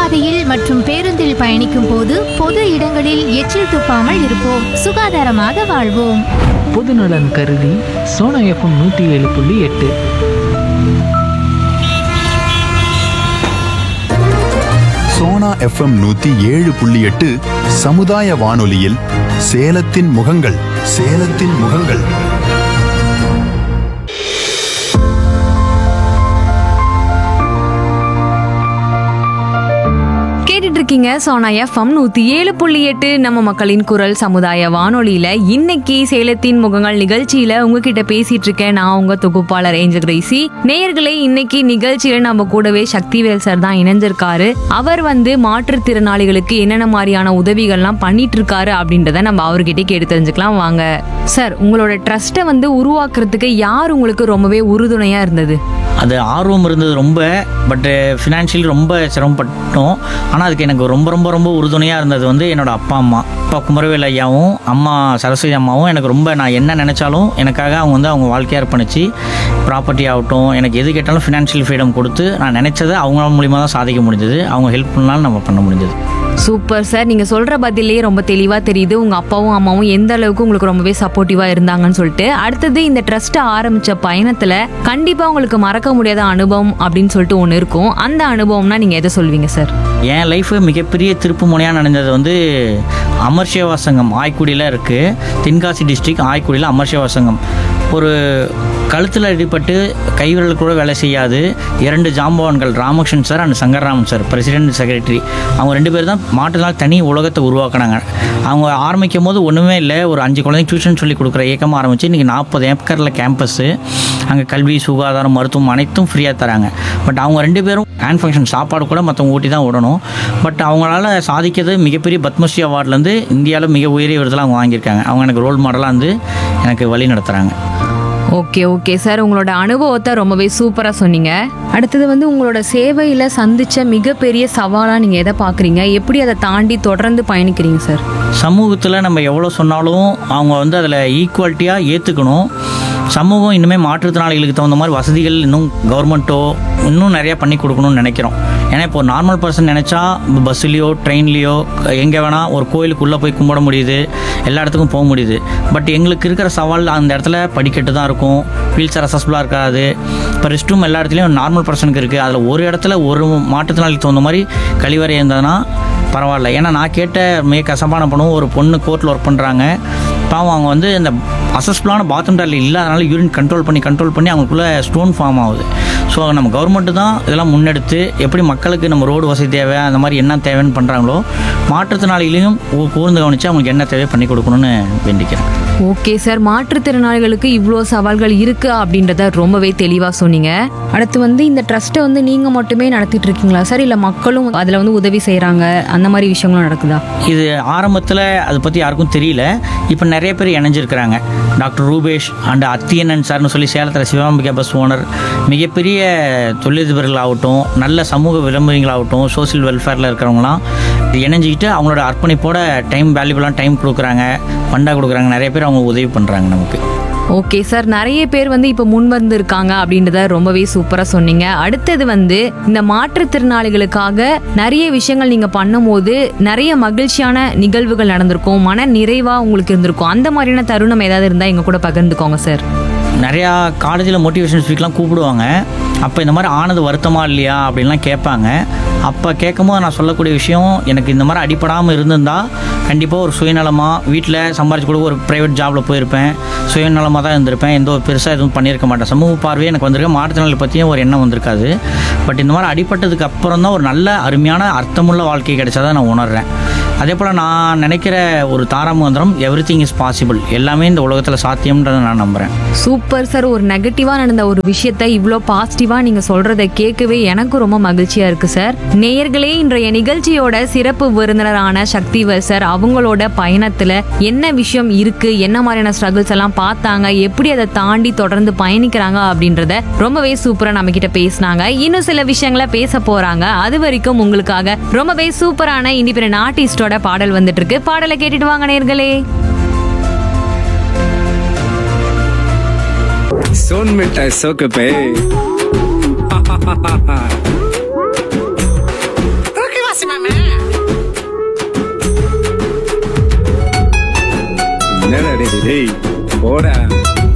பாதையில் மற்றும் பேருந்தில் பயணிக்கும் போது பொது இடங்களில் எச்சில் துப்பாமல் இருப்போம் சுகாதாரமாக வாழ்வோம் பொதுநலன் கருதி சோனா எஃப்எம் நூற்றி ஏழு புள்ளி எட்டு சோனா எஃப்எம் நூத்தி ஏழு புள்ளி எட்டு சமுதாய வானொலியில் சேலத்தின் முகங்கள் சேலத்தின் முகங்கள் கேட்டுட்டு இருக்கீங்க சோனா எஃப்எம் நூத்தி ஏழு புள்ளி எட்டு நம்ம மக்களின் குரல் சமுதாய வானொலியில இன்னைக்கு சேலத்தின் முகங்கள் நிகழ்ச்சியில உங்ககிட்ட பேசிட்டு இருக்கேன் நான் உங்க தொகுப்பாளர் ஏஞ்சல் கிரேசி நேயர்களே இன்னைக்கு நிகழ்ச்சியில நம்ம கூடவே சக்திவேல் சார் தான் இணைஞ்சிருக்காரு அவர் வந்து மாற்றுத்திறனாளிகளுக்கு என்னென்ன மாதிரியான உதவிகள்லாம் பண்ணிட்டு இருக்காரு அப்படின்றத நம்ம அவர்கிட்ட கேட்டு தெரிஞ்சுக்கலாம் வாங்க சார் உங்களோட ட்ரஸ்ட்டை வந்து உருவாக்குறதுக்கு யார் உங்களுக்கு ரொம்பவே உறுதுணையா இருந்தது அது ஆர்வம் இருந்தது ரொம்ப பட்டு ஃபினான்ஷியலி ரொம்ப சிரமப்பட்டோம் ஆனால் அதுக்கு எனக்கு ரொம்ப ரொம்ப ரொம்ப உறுதுணையாக இருந்தது வந்து என்னோட அப்பா அம்மா அப்பா குமரவேல் ஐயாவும் அம்மா சரஸ்வதி அம்மாவும் எனக்கு ரொம்ப நான் என்ன நினச்சாலும் எனக்காக அவங்க வந்து அவங்க வாழ்க்கையை அர்ப்பணிச்சு ப்ராப்பர்ட்டி ஆகட்டும் எனக்கு எது கேட்டாலும் ஃபினான்ஷியல் ஃப்ரீடம் கொடுத்து நான் நினச்சதை அவங்க மூலிமா தான் சாதிக்க முடிஞ்சது அவங்க ஹெல்ப் பண்ணாலும் நம்ம பண்ண முடிஞ்சது சூப்பர் சார் நீங்க சொல்ற பதிலே ரொம்ப தெளிவா தெரியுது உங்க அப்பாவும் அம்மாவும் எந்த அளவுக்கு உங்களுக்கு ரொம்பவே சப்போர்ட்டிவா இருந்தாங்கன்னு சொல்லிட்டு அடுத்தது இந்த ட்ரஸ்ட் ஆரம்பிச்ச பயணத்துல கண்டிப்பா உங்களுக்கு மறக்க முடியாத அனுபவம் அப்படின்னு சொல்லிட்டு ஒன்று இருக்கும் அந்த அனுபவம்னா நீங்க எதை சொல்வீங்க சார் என் லைஃப் மிகப்பெரிய திருப்பு முனையாக நடந்தது வந்து அமர்ஷேவா சங்கம் ஆய்க்குடியில் இருக்குது தென்காசி டிஸ்ட்ரிக்ட் ஆய்க்குடியில் அமர்ஷேவா சங்கம் ஒரு கழுத்தில் அடிபட்டு கைவிரல் கூட வேலை செய்யாது இரண்டு ஜாம்பவான்கள் Ramakrishnan sir and Sankararaman sir president secretary அவங்க ரெண்டு பேர் தான் மாற்றுனால் தனி உலகத்தை உருவாக்குனாங்க அவங்க ஆரம்பிக்கும் போது ஒன்றுமே இல்லை ஒரு அஞ்சு குழந்தைங்க டியூஷன் சொல்லி கொடுக்குற இயக்கமாக ஆரம்பிச்சு இன்றைக்கி நாற்பது ஏக்கரில் கேம்பஸ்ஸு அங்கே கல்வி சுகாதாரம் மருத்துவம் அனைத்தும் ஃப்ரீயாக தராங்க பட் அவங்க ரெண்டு பேரும் ஹேண்ட் ஃபங்க்ஷன் சாப்பாடு கூட மற்றவங்க ஊட்டி தான் விடணும் பட் அவங்களால சாதிக்கிறது மிகப்பெரிய பத்மஸ்ரீ அவார்ட்லேருந்து இந்தியாவில் மிக உயரிய விருதெல்லாம் அவங்க வாங்கியிருக்காங்க அவங்க எனக்கு ரோல் மாடலாக வந்து எனக்கு வழி நடத்துகிறாங்க ஓகே ஓகே சார் உங்களோட அனுபவத்தை ரொம்பவே சூப்பரா சொன்னீங்க அடுத்தது வந்து உங்களோட சேவையில சந்திச்ச மிகப்பெரிய சவாலா நீங்க எதை பாக்குறீங்க எப்படி அதை தாண்டி தொடர்ந்து பயணிக்கிறீங்க சார் சமூகத்தில் நம்ம எவ்வளோ சொன்னாலும் அவங்க வந்து அதில் ஈக்குவாலிட்டியாக ஏற்றுக்கணும் சமூகம் இன்னுமே மாற்றுத்திறனாளிகளுக்கு தகுந்த மாதிரி வசதிகள் இன்னும் கவர்மெண்ட்டோ இன்னும் நிறையா பண்ணி கொடுக்கணும்னு நினைக்கிறோம் ஏன்னா இப்போ நார்மல் பர்சன் நினச்சா பஸ்ஸுலேயோ ட்ரெயின்லேயோ எங்கே வேணால் ஒரு கோயிலுக்குள்ளே போய் கும்பிட முடியுது எல்லா இடத்துக்கும் போக முடியுது பட் எங்களுக்கு இருக்கிற சவால் அந்த இடத்துல படிக்கட்டு தான் இருக்கும் வீல் சேர் அசஸ்பிளாக இருக்காது இப்போ ரெஸ்ட் ரூம் எல்லா இடத்துலையும் நார்மல் பர்சனுக்கு இருக்குது அதில் ஒரு இடத்துல ஒரு மாற்றுத்திறனாளிக்கு தகுந்த மாதிரி கழிவறை இருந்ததுன்னா பரவாயில்ல ஏன்னா நான் கேட்ட மிக கசப்பான பணம் ஒரு பொண்ணு கோர்ட்டில் ஒர்க் பண்ணுறாங்க பாவம் அவங்க வந்து இந்த அசஸ்பிளான பாத்ரூம் டாய்லெட் இல்லாதனால யூரின் கண்ட்ரோல் பண்ணி கண்ட்ரோல் பண்ணி அவங்களுக்குள்ள ஸ்டோன் ஃபார்ம் ஆகுது ஸோ நம்ம கவர்மெண்ட்டு தான் இதெல்லாம் முன்னெடுத்து எப்படி மக்களுக்கு நம்ம ரோடு வசதி தேவை அந்த மாதிரி என்ன தேவைன்னு பண்ணுறாங்களோ மாற்றுத்திறனாளிகளையும் கூ- கூர்ந்து கவனித்து அவங்களுக்கு என்ன தேவை பண்ணி கொடுக்கணும்னு வேண்டிக்கிறேன் ஓகே சார் மாற்றுத்திறனாளிகளுக்கு இவ்வளோ சவால்கள் இருக்கு அப்படின்றத ரொம்பவே தெளிவா சொன்னீங்க அடுத்து வந்து இந்த ட்ரஸ்ட்டை வந்து நீங்க மட்டுமே நடத்திட்டு இருக்கீங்களா சார் இல்ல மக்களும் அதுல வந்து உதவி செய்றாங்க அந்த மாதிரி விஷயங்களும் நடக்குதா இது ஆரம்பத்தில் அதை பற்றி யாருக்கும் தெரியல இப்போ நிறைய பேர் இணைஞ்சிருக்கிறாங்க டாக்டர் ரூபேஷ் அண்ட் அத்தியனன் சார்னு சொல்லி சேலத்தில் சிவாம்பிகா பஸ் ஓனர் மிகப்பெரிய தொழிலதிபர்கள் ஆகட்டும் நல்ல சமூக விளம்பரங்களாகட்டும் சோஷியல் வெல்ஃபேரில் இருக்கிறவங்களாம் இது இணைஞ்சிக்கிட்டு அவங்களோட அர்ப்பணிப்போட டைம் வேல்யூபிளான டைம் கொடுக்குறாங்க ஃபண்டாக கொடுக்குறாங்க நிறைய பேர் அவங்க உதவி பண்ணுறாங்க நமக்கு ஓகே சார் நிறைய பேர் வந்து இப்போ முன் வந்து இருக்காங்க அப்படின்றத ரொம்பவே சூப்பரா சொன்னீங்க அடுத்தது வந்து இந்த மாற்றுத்திறனாளிகளுக்காக நிறைய விஷயங்கள் நீங்க பண்ணும்போது நிறைய மகிழ்ச்சியான நிகழ்வுகள் நடந்திருக்கும் மன நிறைவா உங்களுக்கு இருந்திருக்கும் அந்த மாதிரியான தருணம் ஏதாவது இருந்தா எங்க கூட பகிர்ந்துக்கோங்க சார் நிறையா காலேஜில் மோட்டிவேஷன் ஸ்பீக்லாம் கூப்பிடுவாங்க அப்போ இந்த மாதிரி ஆனது வருத்தமா இல்லையா அப்படின்லாம் கேட்பாங்க அப்போ கேட்கும்போது நான் சொல்லக்கூடிய விஷயம் எனக்கு இந்த மாதிரி அடிப்படாமல் இருந்திருந்தா கண்டிப்பாக ஒரு சுயநலமாக வீட்டில் சம்பாரிச்சு கூட ஒரு ப்ரைவேட் ஜாபில் போயிருப்பேன் சுயநலமாக தான் இருந்திருப்பேன் எந்த ஒரு பெருசாக எதுவும் பண்ணியிருக்க மாட்டேன் சமூக பார்வையே எனக்கு வந்திருக்க மாற்றுத்திறனாளி பற்றியும் ஒரு எண்ணம் வந்திருக்காது பட் இந்த மாதிரி அடிப்பட்டதுக்கு அப்புறம் தான் ஒரு நல்ல அருமையான அர்த்தமுள்ள வாழ்க்கை கிடைச்சதை நான் உணர்றேன் அதே போல் நான் நினைக்கிற ஒரு தாராமந்திரம் எவ்ரி திங் இஸ் பாசிபிள் எல்லாமே இந்த உலகத்தில் சாத்தியம்ன்றதை நான் நம்புகிறேன் சூப்பர் சார் ஒரு நெகட்டிவா நடந்த ஒரு விஷயத்த இவ்வளோ பாசிட்டிவா நீங்க சொல்றதை கேட்கவே எனக்கும் ரொம்ப மகிழ்ச்சியா இருக்கு சார் நேயர்களே இன்றைய நிகழ்ச்சியோட சிறப்பு விருந்தினரான சக்திவர் சார் அவங்களோட பயணத்துல என்ன விஷயம் இருக்கு என்ன மாதிரியான ஸ்ட்ரகிள்ஸ் எல்லாம் பார்த்தாங்க எப்படி அதை தாண்டி தொடர்ந்து பயணிக்கிறாங்க அப்படின்றத ரொம்பவே சூப்பரா நம்ம கிட்ட பேசினாங்க இன்னும் சில விஷயங்களை பேச போறாங்க அது வரைக்கும் உங்களுக்காக ரொம்பவே சூப்பரான இண்டிபெண்ட் ஆர்டிஸ்டோட பாடல் வந்துட்டு இருக்கு பாடலை கேட்டுட்டு வாங்க நேயர்களே सोन मिठाई सोक पे என்னடா டேய், டேய் போடா